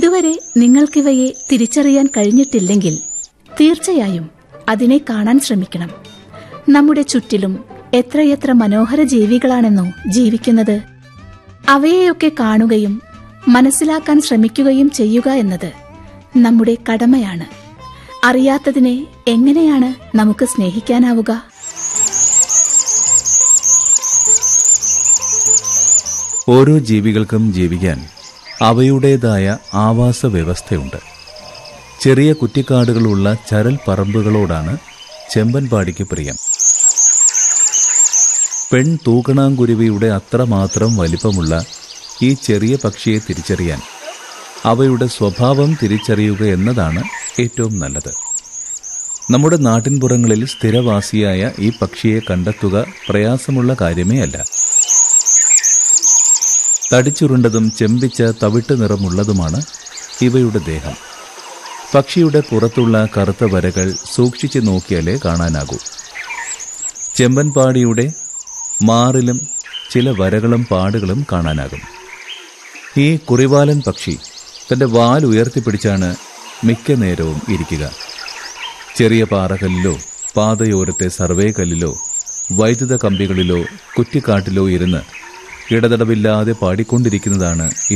ഇതുവരെ നിങ്ങൾക്കിവയെ തിരിച്ചറിയാൻ കഴിഞ്ഞിട്ടില്ലെങ്കിൽ തീർച്ചയായും അതിനെ കാണാൻ ശ്രമിക്കണം നമ്മുടെ ചുറ്റിലും എത്രയെത്ര മനോഹര ജീവികളാണെന്നോ ജീവിക്കുന്നത് അവയെയൊക്കെ കാണുകയും മനസ്സിലാക്കാൻ ശ്രമിക്കുകയും ചെയ്യുക എന്നത് നമ്മുടെ കടമയാണ് അറിയാത്തതിനെ എങ്ങനെയാണ് നമുക്ക് സ്നേഹിക്കാനാവുക ഓരോ ജീവികൾക്കും ജീവിക്കാൻ അവയുടേതായ ആവാസ വ്യവസ്ഥയുണ്ട് ചെറിയ കുറ്റിക്കാടുകളുള്ള ചരൽ പറമ്പുകളോടാണ് ചെമ്പൻപാടിക്ക് പ്രിയം പെൺ തൂക്കണാങ്കുരുവിയുടെ അത്രമാത്രം വലിപ്പമുള്ള ഈ ചെറിയ പക്ഷിയെ തിരിച്ചറിയാൻ അവയുടെ സ്വഭാവം തിരിച്ചറിയുക എന്നതാണ് ഏറ്റവും നല്ലത് നമ്മുടെ നാട്ടിൻപുറങ്ങളിൽ സ്ഥിരവാസിയായ ഈ പക്ഷിയെ കണ്ടെത്തുക പ്രയാസമുള്ള കാര്യമേ അല്ല തടിച്ചുരുണ്ടതും ചെമ്പിച്ച തവിട്ട് നിറമുള്ളതുമാണ് ഇവയുടെ ദേഹം പക്ഷിയുടെ പുറത്തുള്ള കറുത്ത വരകൾ സൂക്ഷിച്ചു നോക്കിയാലേ കാണാനാകൂ ചെമ്പൻപാടിയുടെ മാറിലും ചില വരകളും പാടുകളും കാണാനാകും ഈ കുറിവാലൻ പക്ഷി തന്റെ വാൽ ഉയർത്തിപ്പിടിച്ചാണ് മിക്ക നേരവും ഇരിക്കുക ചെറിയ പാറകല്ലിലോ പാതയോരത്തെ സർവേ കല്ലിലോ വൈദ്യുത കമ്പികളിലോ കുറ്റിക്കാട്ടിലോ ഇരുന്ന് ഇടതടവില്ലാതെ പാടിക്കൊണ്ടിരിക്കുന്നതാണ്